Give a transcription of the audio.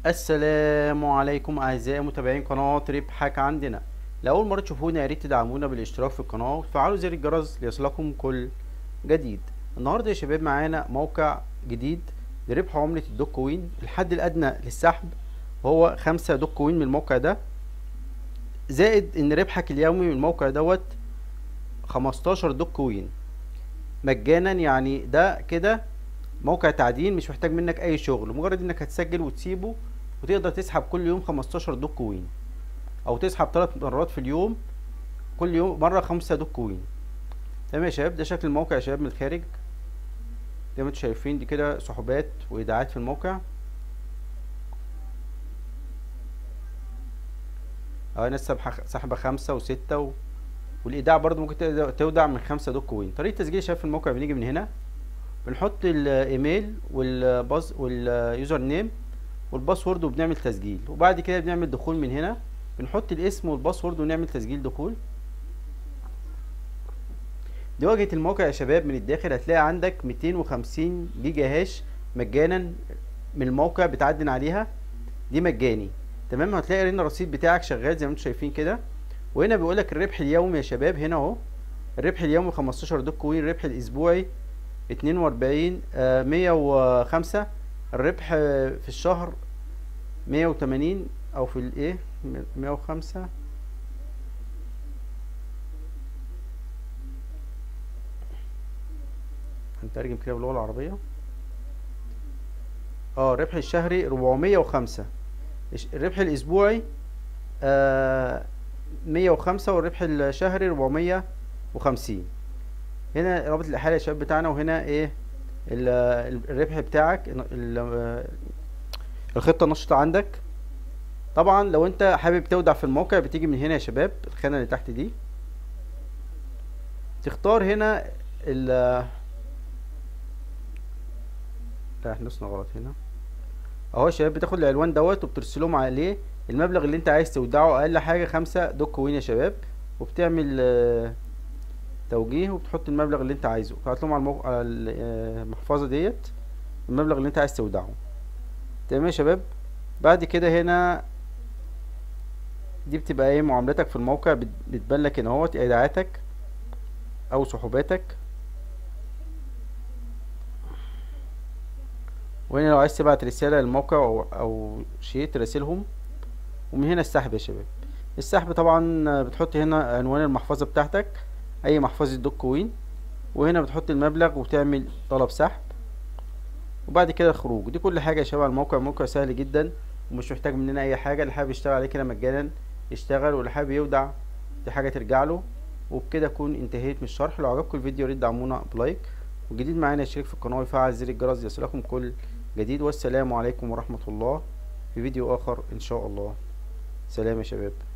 السلام عليكم اعزائي متابعين قناه ربحك عندنا لاول مره تشوفونا يا ريت تدعمونا بالاشتراك في القناه وتفعلوا زر الجرس ليصلكم كل جديد النهارده يا شباب معانا موقع جديد لربح عمله الدوك كوين الحد الادنى للسحب هو خمسة دوك كوين من الموقع ده زائد ان ربحك اليومي من الموقع دوت خمستاشر دوك كوين مجانا يعني ده كده موقع تعدين مش محتاج منك اي شغل مجرد انك هتسجل وتسيبه وتقدر تسحب كل يوم 15 دوك كوين او تسحب ثلاث مرات في اليوم كل يوم مره خمسة دوك كوين تمام يا شباب ده شكل الموقع يا شباب من الخارج زي ما انتم شايفين دي كده سحوبات وايداعات في الموقع اه ناس سحبة خمسة وستة و... والايداع برضو ممكن تودع من خمسة دوك كوين طريقة تسجيل يا شباب في الموقع بنيجي من هنا بنحط الايميل والباص واليوزر نيم والباسورد وبنعمل تسجيل وبعد كده بنعمل دخول من هنا بنحط الاسم والباسورد ونعمل تسجيل دخول دي واجهة الموقع يا شباب من الداخل هتلاقي عندك 250 جيجا هاش مجانا من الموقع بتعدن عليها دي مجاني تمام هتلاقي هنا الرصيد بتاعك شغال زي ما انتم شايفين كده وهنا بيقولك الربح اليومي يا شباب هنا اهو الربح اليومي 15 دوك كوين الربح الاسبوعي اتنين واربعين مية وخمسة الربح في الشهر مية وتمانين او في الايه مية وخمسة هنترجم كده باللغة العربية اه الربح الشهري ربعمية وخمسة الربح الاسبوعي مية وخمسة والربح الشهري ربعمية وخمسين هنا رابط الاحاله يا شباب بتاعنا وهنا ايه الربح بتاعك الخطه النشطه عندك طبعا لو انت حابب تودع في الموقع بتيجي من هنا يا شباب الخانه اللي تحت دي تختار هنا ال لا احنا نصنا غلط هنا اهو يا شباب بتاخد العنوان دوت وبترسلهم عليه المبلغ اللي انت عايز تودعه اقل حاجه خمسة دوك كوين يا شباب وبتعمل توجيه وبتحط المبلغ اللي انت عايزه تبعت لهم على, الموق... على المحفظه ديت المبلغ اللي انت عايز تودعه تمام يا شباب بعد كده هنا دي بتبقى ايه معاملتك في الموقع بتبان لك هنا اهوت ايداعاتك او سحوباتك وهنا لو عايز تبعت رساله للموقع او, أو شيء تراسلهم ومن هنا السحب يا شباب السحب طبعا بتحط هنا عنوان المحفظه بتاعتك اي محفظة دوك كوين وهنا بتحط المبلغ وتعمل طلب سحب وبعد كده الخروج دي كل حاجة يا شباب على الموقع موقع سهل جدا ومش محتاج مننا اي حاجة اللي حابب يشتغل عليه كده مجانا يشتغل واللي حابب يودع دي حاجة ترجع له وبكده اكون انتهيت من الشرح لو عجبكم الفيديو ريت دعمونا بلايك والجديد معانا يشترك في القناة ويفعل زر الجرس ليصلكم كل جديد والسلام عليكم ورحمة الله في فيديو اخر ان شاء الله سلام يا شباب